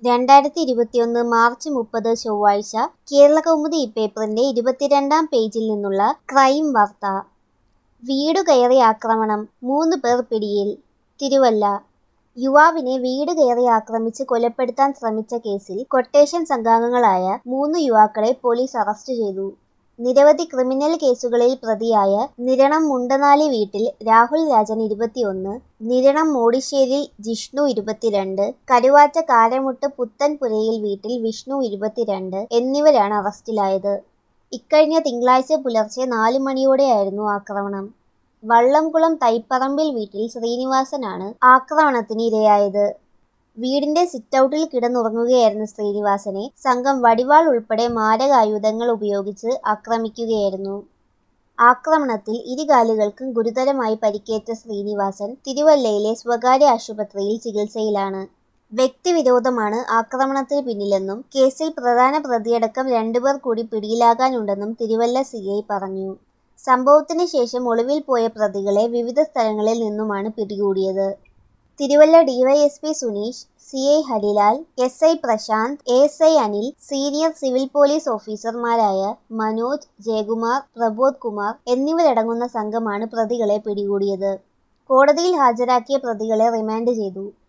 രണ്ടായിരത്തി ഇരുപത്തിയൊന്ന് മാർച്ച് മുപ്പത് ചൊവ്വാഴ്ച കേരളകൗമുദി ഇപ്പേപ്പറിന്റെ ഇരുപത്തിരണ്ടാം പേജിൽ നിന്നുള്ള ക്രൈം വാർത്ത വീടു കയറി ആക്രമണം മൂന്ന് പേർ പിടിയിൽ തിരുവല്ല യുവാവിനെ വീട് കയറി ആക്രമിച്ച് കൊലപ്പെടുത്താൻ ശ്രമിച്ച കേസിൽ കൊട്ടേഷൻ സംഘാംഗങ്ങളായ മൂന്ന് യുവാക്കളെ പോലീസ് അറസ്റ്റ് ചെയ്തു നിരവധി ക്രിമിനൽ കേസുകളിൽ പ്രതിയായ നിരണം മുണ്ടനാലി വീട്ടിൽ രാഹുൽ രാജൻ ഇരുപത്തിയൊന്ന് നിരണം മോടിശ്ശേരിൽ ജിഷ്ണു ഇരുപത്തിരണ്ട് കരുവാറ്റ കാരമുട്ട് പുത്തൻപുരയിൽ വീട്ടിൽ വിഷ്ണു ഇരുപത്തിരണ്ട് എന്നിവരാണ് അറസ്റ്റിലായത് ഇക്കഴിഞ്ഞ തിങ്കളാഴ്ച പുലർച്ചെ നാലു മണിയോടെയായിരുന്നു ആക്രമണം വള്ളംകുളം തൈപ്പറമ്പിൽ വീട്ടിൽ ശ്രീനിവാസനാണ് ആക്രമണത്തിന് ഇരയായത് വീടിന്റെ സിറ്റൗട്ടിൽ കിടന്നുറങ്ങുകയായിരുന്ന ശ്രീനിവാസനെ സംഘം വടിവാൾ ഉൾപ്പെടെ മാരകായുധങ്ങൾ ഉപയോഗിച്ച് ആക്രമിക്കുകയായിരുന്നു ആക്രമണത്തിൽ ഇരുകാലുകൾക്കും ഗുരുതരമായി പരിക്കേറ്റ ശ്രീനിവാസൻ തിരുവല്ലയിലെ സ്വകാര്യ ആശുപത്രിയിൽ ചികിത്സയിലാണ് വ്യക്തിവിരോധമാണ് ആക്രമണത്തിന് പിന്നിലെന്നും കേസിൽ പ്രധാന പ്രതിയടക്കം രണ്ടുപേർ കൂടി പിടിയിലാകാനുണ്ടെന്നും തിരുവല്ല സിഐ പറഞ്ഞു സംഭവത്തിന് ശേഷം ഒളിവിൽ പോയ പ്രതികളെ വിവിധ സ്ഥലങ്ങളിൽ നിന്നുമാണ് പിടികൂടിയത് Thiruvalla DYSP Suneesh C I Harilal S I Prasanth A S I Anil senior civil police ഓഫീസർമാരായ മനോജ് ജയകുമാർ പ്രബോധ് കുമാർ എന്നിവരടങ്ങുന്ന സംഘമാണ് പ്രതികളെ പിടികൂടിയത് കോടതിയിൽ ഹാജരാക്കിയ പ്രതികളെ റിമാൻഡ് ചെയ്തു